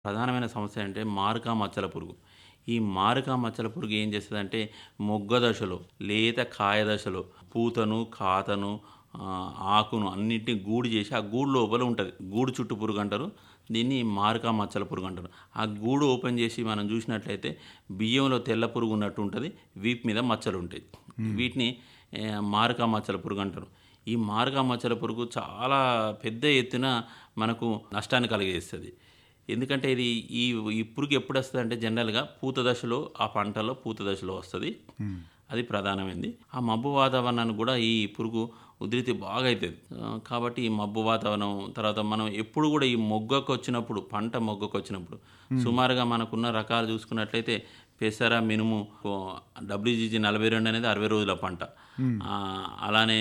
ప్రధానమైన సమస్య అంటే మారకా మచ్చల పురుగు ఈ మారకా మచ్చల పురుగు ఏం చేస్తుందంటే మొగ్గ దశలో లేత కాయ దశలో పూతను కాతను ఆ, ఆకును అన్నిటిని గూడు చేసి ఆ గూడు లోపల ఉంటుంది గూడు చుట్టూ పురుగు అంటారు దీన్ని మారకా మచ్చల పురుగు అంటారు ఆ గూడు ఓపెన్ చేసి మనం చూసినట్లయితే బియ్యంలో తెల్ల పురుగు ఉన్నట్టు ఉంటుంది వీపు మీద మచ్చలు ఉంటాయి వీటిని ఏ, మారకా మచ్చల పురుగు అంటారు ఈ మారకా మచ్చల పురుగు చాలా పెద్ద ఎత్తున మనకు నష్టాన్ని కలిగజేస్తుంది ఎందుకంటే ఇది ఈ ఈ పురుగు ఎప్పుడు వస్తుంది అంటే జనరల్గా పూత దశలో ఆ పంటలో పూత దశలో వస్తుంది అది ప్రధానమైనది ఆ మబ్బు వాతావరణానికి కూడా ఈ పురుగు ఉధృతి బాగా అవుతుంది ఆ, కాబట్టి ఈ మబ్బు వాతావరణం తర్వాత మనం ఎప్పుడు కూడా ఈ మొగ్గకు వచ్చినప్పుడు పంట మొగ్గకు వచ్చినప్పుడు సుమారుగా మనకున్న రకాలు చూసుకున్నట్లయితే పెసర మినుము డబ్ల్యూజీజీ నలభై రెండు అనేది అరవై రోజుల పంట ఆ, అలానే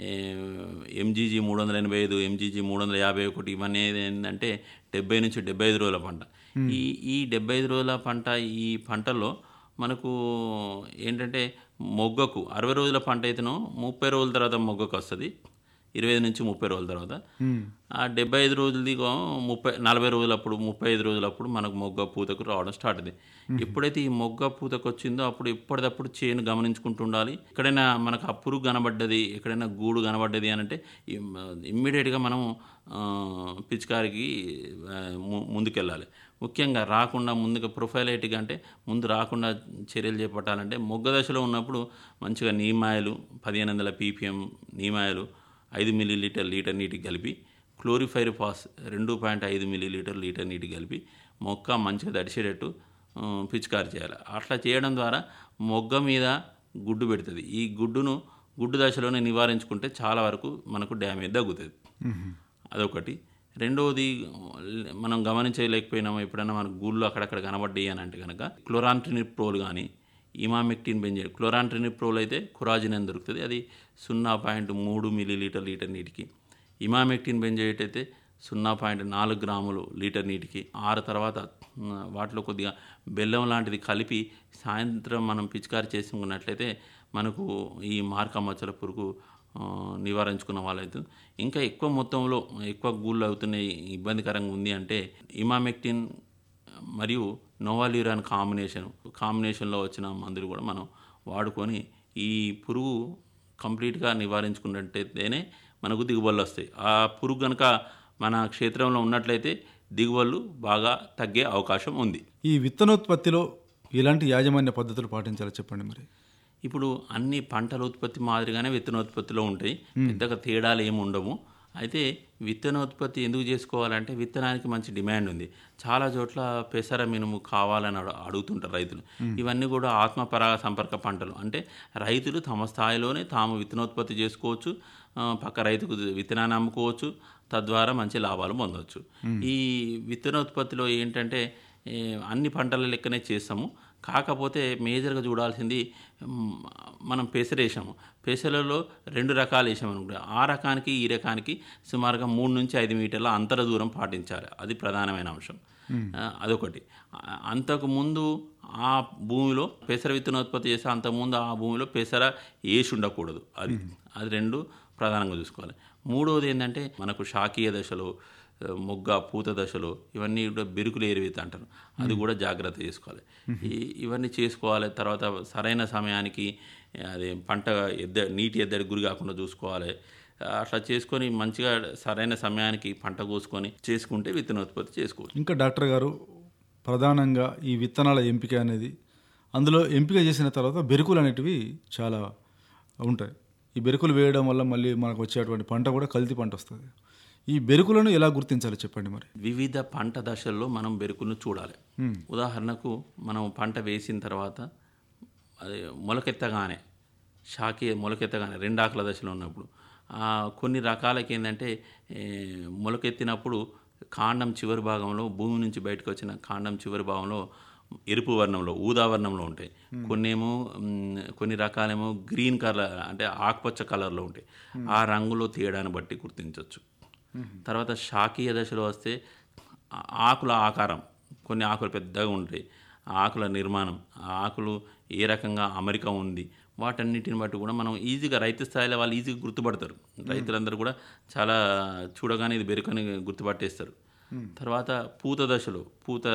ఎంజీజీ మూడు వందల ఎనభై ఐదు ఎంజీజీ మూడు వందల యాభై ఒకటి ఇవన్నీ ఏంటంటే డెబ్బై నుంచి డెబ్బై ఐదు రోజుల పంట ఈ ఈ డెబ్బై ఐదు రోజుల పంట ఈ పంటలో మనకు ఏంటంటే మొగ్గకు అరవై రోజుల పంట అయితేనో ముప్పై రోజుల తర్వాత మొగ్గకు వస్తుంది ఇరవై ఐదు నుంచి ముప్పై రోజుల తర్వాత ఆ డెబ్బై ఐదు రోజులది గో ముప్పై నలభై రోజులప్పుడు ముప్పై ఐదు రోజులప్పుడు మనకు మొగ్గ పూతకు రావడం స్టార్ట్ అయింది ఎప్పుడైతే ఈ మొగ్గ పూతకు వచ్చిందో అప్పుడు ఎప్పటికప్పుడు చేను గమనించుకుంటూ ఉండాలి ఎక్కడైనా మనకు ఆ పురుగు కనబడ్డది ఎక్కడైనా గూడు కనబడ్డది అని అంటే ఇమ్మీడియట్గా మనం ఆ, పిచికారికి ఆ, ము- ముందుకెళ్ళాలి ముఖ్యంగా రాకుండా ముందుగా ప్రొఫైలైటిక్ అంటే ముందు రాకుండా చర్యలు చేపట్టాలంటే మొగ్గ దశలో ఉన్నప్పుడు మంచిగా నీమాయలు పదిహేను వందల పీపీఎం నీమాయలు ఐదు మిల్లీ లీటర్ లీటర్ నీటికి కలిపి క్లోరిఫైర్ ఫాస్ రెండు పాయింట్ ఐదు మిల్లీ లీటర్ లీటర్ నీటికి కలిపి మొక్క మంచిగా తడిసేటట్టు ఆ, పిచికారి చేయాలి అట్లా చేయడం ద్వారా మొగ్గ మీద గుడ్డు పెడుతుంది ఈ గుడ్డును గుడ్డు దశలోనే నివారించుకుంటే చాలా వరకు మనకు డ్యామేజ్ తగ్గుతుంది అదొకటి రెండవది మనం గమనించలేకపోయినాము ఎప్పుడైనా మనకు గూళ్ళు అక్కడక్కడ కనబడ్డాయి అని అంటే కనుక క్లోరాంట్రినిప్రోల్ కానీ ఇమామెక్టిన్ బెంజైడ్ క్లోరాంట్రినిప్రోల్ అయితే కురాజిన్ అని దొరుకుతుంది అది సున్నా పాయింట్ మూడు మిల్లీ లీటర్ లీటర్ నీటికి ఇమామెక్టిన్ బెంజైట్ అయితే సున్నా పాయింట్ నాలుగు గ్రాములు లీటర్ నీటికి ఆరు తర్వాత మ్, వాటిలో కొద్దిగా బెల్లం లాంటిది కలిపి సాయంత్రం మనం పిచికారి చేసుకున్నట్లయితే మనకు ఈ మార్క మచ్చల పురుగు ఆ, నివారించుకున్న వాళ్ళైతే ఇంకా ఎక్కువ మొత్తంలో ఎక్కువ గూళ్ళు అవుతున్నాయి ఇబ్బందికరంగా ఉంది అంటే ఇమామెక్టిన్ మరియు నోవాల్యూరాన్ కాంబినేషన్ కాంబినేషన్లో వచ్చిన మందులు కూడా మనం వాడుకొని ఈ పురుగు కంప్లీట్గా నివారించుకున్నట్టయితేనే మనకు దిగుబడులు వస్తాయి ఆ పురుగు కనుక మన క్షేత్రంలో ఉన్నట్లయితే దిగుబడులు బాగా తగ్గే అవకాశం ఉంది ఈ విత్తనోత్పత్తిలో ఎలాంటి యాజమాన్య పద్ధతులు పాటించాలో చెప్పండి మరి ఇప్పుడు అన్ని పంటల ఉత్పత్తి మాదిరిగానే విత్తనోత్పత్తిలో ఉంటాయి పెద్దగా తేడాలు ఏమి ఉండవు అయితే విత్తనోత్పత్తి ఎందుకు చేసుకోవాలంటే విత్తనానికి మంచి డిమాండ్ ఉంది చాలా చోట్ల పెసర మినుము కావాలని అడు- అడుగుతుంటారు రైతులు ఇవన్నీ కూడా ఆత్మపరాగ సంపర్క పంటలు అంటే రైతులు తమ స్థాయిలోనే తాము విత్తనోత్పత్తి చేసుకోవచ్చు ఆ, పక్క రైతుకు విత్తనాన్ని అమ్ముకోవచ్చు తద్వారా మంచి లాభాలు పొందవచ్చు ఈ విత్తనోత్పత్తిలో ఏంటంటే ఏ, అన్ని పంటల లెక్కనే చేస్తాము కాకపోతే మేజర్గా చూడాల్సింది మ్, మనం పెసర వేసాము పెసరలో రెండు రకాలు వేసాము అనుకుంటే ఆ రకానికి ఈ రకానికి సుమారుగా మూడు నుంచి ఐదు మీటర్ల అంతర దూరం పాటించాలి అది ప్రధానమైన అంశం ఆ, అదొకటి ఆ, అంతకు ముందు ఆ భూమిలో పెసర విత్తనోత్పత్తి చేస్తే అంతకుముందు ఆ భూమిలో పెసర వేసి ఉండకూడదు అది అది రెండు ప్రధానంగా చూసుకోవాలి మూడవది ఏంటంటే మనకు శాకీయ దశలో ఆ, మొగ్గ పూత దశలో ఇవన్నీ కూడా బెరుకులు ఏరివేత అంటారు అది కూడా జాగ్రత్త చేసుకోవాలి ఈ ఇవన్నీ చేసుకోవాలి తర్వాత సరైన సమయానికి అది పంట ఎద్ద నీటి ఎద్దడి గురి కాకుండా చూసుకోవాలి అట్లా చేసుకొని మంచిగా సరైన సమయానికి పంట కోసుకొని చేసుకుంటే విత్తనోత్పత్తి చేసుకోవచ్చు ఇంకా డాక్టర్ గారు ప్రధానంగా ఈ విత్తనాల ఎంపిక అనేది అందులో ఎంపిక చేసిన తర్వాత బెరుకులు అనేటివి చాలా ఉంటాయి ఈ బెరుకులు వేయడం వల్ల మళ్ళీ మనకు వచ్చేటువంటి పంట కూడా కల్తీ పంట వస్తుంది ఈ బెరుకులను ఎలా గుర్తించాలో చెప్పండి మరి వివిధ పంట దశల్లో మనం బెరుకులను చూడాలి ఉదాహరణకు మనం పంట వేసిన తర్వాత అది మొలకెత్తగానే షాకి మొలకెత్తగానే రెండు ఆకుల దశలో ఉన్నప్పుడు ఆ, కొన్ని రకాలకి ఏంటంటే ఏ, మొలకెత్తినప్పుడు కాండం చివరి భాగంలో భూమి నుంచి బయటకు వచ్చిన కాండం చివరి భాగంలో ఎరుపు వర్ణంలో ఊదా వర్ణంలో ఉంటాయి కొన్నేమో మ్, కొన్ని రకాలేమో గ్రీన్ కలర్ అంటే ఆకుపచ్చ కలర్లో ఉంటాయి ఆ రంగులో తీయడాన్ని బట్టి గుర్తించవచ్చు తర్వాత శాకీయ దశలో వస్తే ఆ ఆకుల ఆకారం కొన్ని ఆకులు పెద్దగా ఉంటాయి ఆ ఆకుల నిర్మాణం ఆ ఆకులు ఏ రకంగా అమరిక ఉంది వాటన్నిటిని బట్టి కూడా మనం ఈజీగా రైతు స్థాయిలో వాళ్ళు ఈజీగా గుర్తుపడతారు రైతులందరూ కూడా చాలా చూడగానే ఇది బెరుకని గుర్తుపట్టేస్తారు తర్వాత పూత దశలో పూత